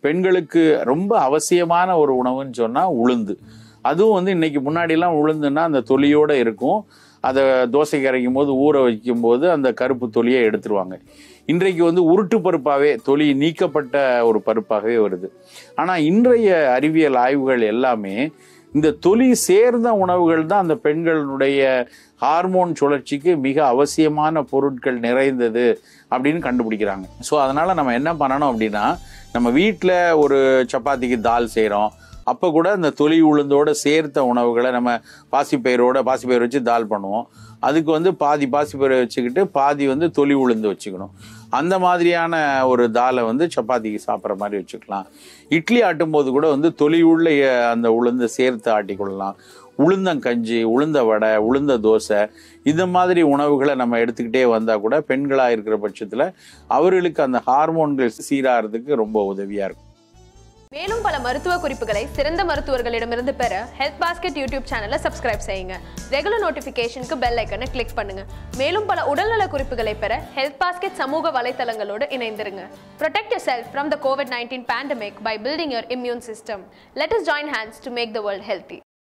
பெண்களுக்கு ரொம்ப அவசியமான ஒரு உணவுன்னு சொன்னா உளுந்து அதுவும் வந்து இன்னைக்கு முன்னாடிலாம் உளுந்துன்னா அந்த தொலியோட இருக்கும் அதை தோசைக்கு அரைக்கும் போது ஊற வைக்கும் போது அந்த கருப்பு தொலியை எடுத்துருவாங்க இன்றைக்கு வந்து உருட்டு பருப்பாகவே தொலி நீக்கப்பட்ட ஒரு பருப்பாகவே வருது ஆனால் இன்றைய அறிவியல் ஆய்வுகள் எல்லாமே இந்த தொலி சேர்ந்த உணவுகள் தான் அந்த பெண்களுடைய ஹார்மோன் சுழற்சிக்கு மிக அவசியமான பொருட்கள் நிறைந்தது அப்படின்னு கண்டுபிடிக்கிறாங்க ஸோ அதனால நம்ம என்ன பண்ணணும் அப்படின்னா நம்ம வீட்டில் ஒரு சப்பாத்திக்கு தால் செய்கிறோம் அப்போ கூட இந்த தொலி உளுந்தோட சேர்த்த உணவுகளை நம்ம பாசிப்பயிரோட பாசிப்பயிர் வச்சு தால் பண்ணுவோம் அதுக்கு வந்து பாதி பாசிப்பயிரை வச்சுக்கிட்டு பாதி வந்து தொலி உளுந்து வச்சுக்கணும் அந்த மாதிரியான ஒரு தாலை வந்து சப்பாத்திக்கு சாப்பிட்ற மாதிரி வச்சுக்கலாம் இட்லி ஆட்டும் போது கூட வந்து தொலி உள்ள அஹ், அந்த உளுந்து சேர்த்து ஆட்டிக்கொள்ளலாம் உளுந்தங்கஞ்சி உளுந்த வடை உளுந்த தோசை இந்த மாதிரி உணவுகளை நம்ம எடுத்துக்கிட்டே வந்தால் கூட பெண்களாக இருக்கிற பட்சத்தில் அவர்களுக்கு அந்த ஹார்மோன்கள் சீராகிறதுக்கு ரொம்ப உதவியாக இருக்கும் மேலும் பல மருத்துவ குறிப்புகளை சிறந்த மருத்துவர்களிடமிருந்து பெற ஹெல்த் பாஸ்கெட் யூடியூப் சேனலை சப்ஸ்கிரைப் செய்யுங்க ரெகுலர் நோட்டிஃபிகேஷனுக்கு பெல் ஐக்கனை கிளிக் பண்ணுங்க மேலும் பல உடல்நல குறிப்புகளை பெற ஹெல்த் பாஸ்கெட் சமூக வலைத்தளங்களோடு இணைந்திருங்க Protect yourself from the COVID-19 pandemic by building your immune system. Let us join hands to make the world healthy.